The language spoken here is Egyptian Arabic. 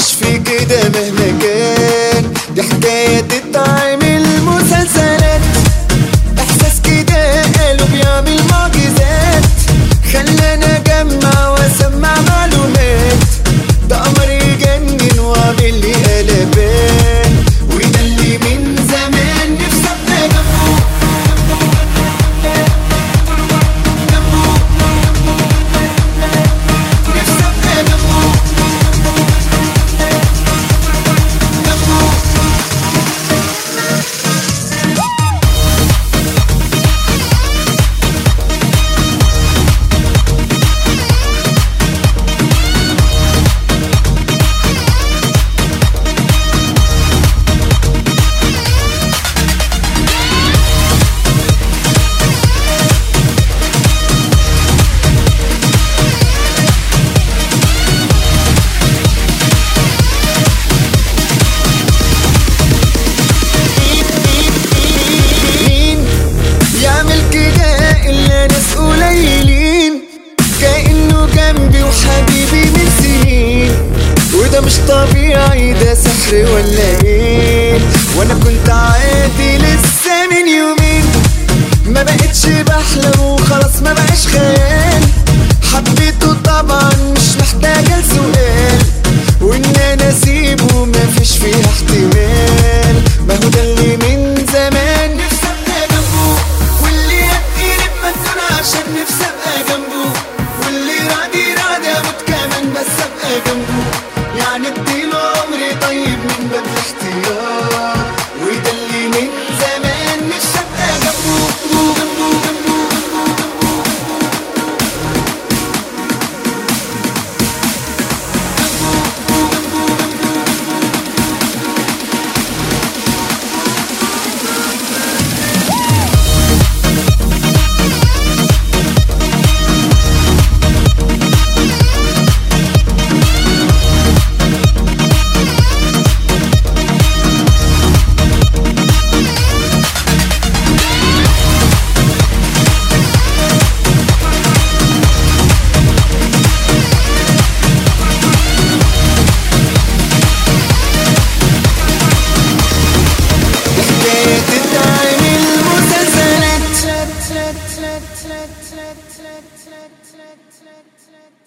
مش في كده مهما كان دي حكاية تتعمل مسلسلات احساس كده قالوا بيعمل معجزات خلاني اجمع واسمع معلومات ده قمر يجنن وعامل لي قلبان وده اللي من زمان نفسي ابقى جنبه جنبه نفسي ابقى جنبه جنبه مين يعمل كده إلا ناس قليلين كأنه جنبي وحبيبي من سنين وده مش طبيعي ده سحر ولا ايه وانا كنت عادي لسه من يومين ما بقتش بحلم وخلاص ما بقاش خيال حبيته طبعا مش محتاجة لسؤال وان انا اسيبه مفيش فيها احتمال ما هو ده اللي من زمان نفسي ابقى جنبه واللي يديني بمثل عشان نفسي ابقى جنبه واللي راضي راضي اموت كمان بس ابقى جنبه يعني اديله عمري طيب من باب الاختيار وده اللي من زمان نفسي ابقى جنبه جنبه جنبه حكاية تتعمل مسلسلات